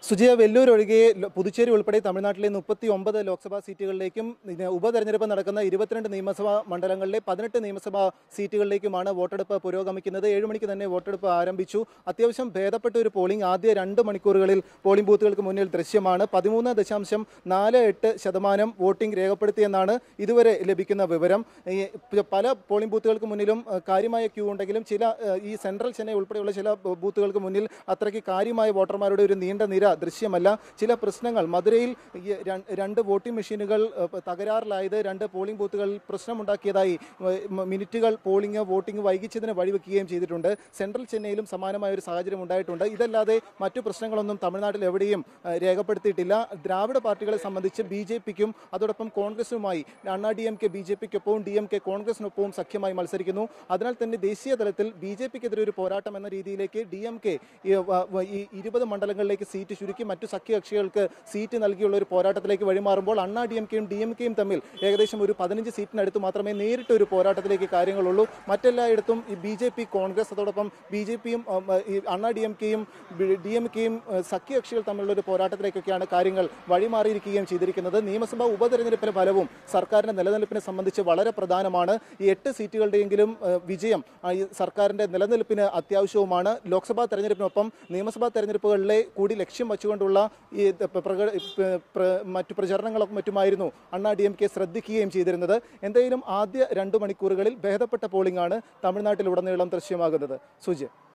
സുജയ വെല്ലൂർ ഒഴികെ ലോ- പുതുച്ചേരി ഉൾപ്പെടെ തമിഴ്നാട്ടിലെ മുപ്പത്തി ഒമ്പത് ലോക്സഭാ സീറ്റുകളിലേക്കും ഇതിന് ഉപതെരഞ്ഞെടുപ്പ് നടക്കുന്ന ഇരുപത്തിരണ്ട് നിയമസഭാ മണ്ഡലങ്ങളിലെ പതിനെട്ട് നിയമസഭാ സീറ്റുകളിലേക്കുമാണ് വോട്ടെടുപ്പ് പുരോഗമിക്കുന്നത് ഏഴ് മണിക്ക് തന്നെ വോട്ടെടുപ്പ് ആരംഭിച്ചു അത്യാവശ്യം ഭേദപ്പെട്ട ഒരു പോളിംഗ് ആദ്യ രണ്ട് മണിക്കൂറുകളിൽ പോളിംഗ് ബൂത്തുകൾക്ക് മുന്നിൽ ദൃശ്യമാണ് പതിമൂന്ന് ദശാംശം നാല് എട്ട് ശതമാനം വോട്ടിംഗ് രേഖപ്പെടുത്തിയെന്നാണ് ഇതുവരെ ലഭിക്കുന്ന വിവരം ഈ പ- പല പോളിംഗ് ബൂത്തുകൾക്ക് മുന്നിലും ഏഹ്, കാര്യമായ ക്യൂ ഉണ്ടെങ്കിലും ചില ഏഹ്, ഈ സെൻട്രൽ ചെന്നൈ ഉൾപ്പെടെയുള്ള ചില ബൂ- ബൂത്തുകൾക്ക് മുന്നിൽ അത്രയ്ക്ക് കാര്യമായ വോട്ടർമാരുടെ ഒരു നീണ്ട നിര ദൃശ്യമല്ല ചില പ്രശ്നങ്ങൾ മധുരയിൽ ഈ ര- രണ്ട് വോട്ടിംഗ് മെഷീനുകൾ ഏഹ്, തകരാറിലായത് രണ്ട് പോളിംഗ് ബൂത്തുകളിൽ പ്രശ്നമുണ്ടാക്കിയതായി ഏഹ്, മ- മിനിറ്റുകൾ പോളിംഗ് വോട്ടിംഗ് വൈകിച്ചതിന് വഴിവെക്കുകയും ചെയ്തിട്ടുണ്ട് സെൻട്രൽ ചെന്നൈയിലും സമാനമായ ഒരു സാഹചര്യം ഉണ്ടായിട്ടുണ്ട് ഇതല്ലാതെ മറ്റു പ്രശ്നങ്ങളൊന്നും തമിഴ്നാട്ടിൽ എവിടെയും ഏഹ്, രേഖപ്പെടുത്തിയിട്ടില്ല ദ്രാവിഡ പാർട്ടികളെ സംബന്ധിച്ച് ബി ജെ പിക്കും അതോടൊപ്പം കോൺഗ്രസുമായി Anna D M K B J പിക്കൊപ്പവും ഡി എം കെ കോൺഗ്രസിനൊപ്പവും സഖ്യമായി മത്സരിക്കുന്നു അതിനാൽ തന്നെ ദേശീയ തലത്തിൽ ബി ജെ പിക്കെതിരെ ഒരു പോരാട്ടം എന്ന രീതിയിലേക്ക് ഡി എം കെ ഈ ഇരുപത് മണ്ഡലങ്ങളിലേക്ക് സീറ്റ് ചുരുക്കി മറ്റു സഖ്യകക്ഷികൾക്ക് സീറ്റ് നൽകിയുള്ള ഒരു പോരാട്ടത്തിലേക്ക് വഴിമാറുമ്പോൾ അണ്ണാ ഡി എം കെയും ഡി എം കെയും തമ്മിൽ ഏകദേശം ഒരു പതിനഞ്ച് സീറ്റിനടുത്ത് മാത്രമേ നേരിട്ട് ഒരു പോരാട്ടത്തിലേക്ക് കാര്യങ്ങളുള്ളൂ മറ്റെല്ലായിടത്തും ഈ ബി ജെ പി കോൺഗ്രസ് അതോടൊപ്പം ബി ജെ പിയും ഈ അണ്ണാ ഡി എം കെയും ഡി എം കെയും സഖ്യകക്ഷികൾ തമ്മിലുള്ള ഒരു പോരാട്ടത്തിലേക്കൊക്കെയാണ് കാര്യങ്ങൾ വഴിമാറിയിരിക്കുകയും ചെയ്തിരിക്കുന്നത് നിയമസഭാ ഉപതെരഞ്ഞെടുപ്പിലെ ഫലവും സർക്കാരിന്റെ നിലനിൽപ്പിനെ സംബന്ധിച്ച് വളരെ പ്രധാനമാണ് ഈ എട്ട് സീറ്റുകളുടെയെങ്കിലും ഏഹ്, വിജയം ആ, ഈ സർക്കാരിന്റെ നിലനിൽപ്പിന് അത്യാവശ്യവുമാണ് ലോക്സഭാ തെരഞ്ഞെടുപ്പിനൊപ്പം നിയമസഭാ തെരഞ്ഞെടുപ്പുകളിലെ കൂടി ലക്ഷ്യം വെച്ചുകൊണ്ടുള്ള ഈ പ്ര- പ്രക- പ്ര- പ്ര- മറ്റു പ്രചരണങ്ങളൊക്കെ മറ്റുമായിരുന്നു അണ്ണാ ഡി എം കെ ശ്രദ്ധിക്കുകയും ചെയ്തിരുന്നത് എന്തായാലും ആദ്യ രണ്ട് മണിക്കൂറുകളിൽ ഭേദപ്പെട്ട പോളിംഗ് ആണ് തമിഴ്നാട്ടിലുടനീളം ദൃശ്യമാകുന്നത് സുജി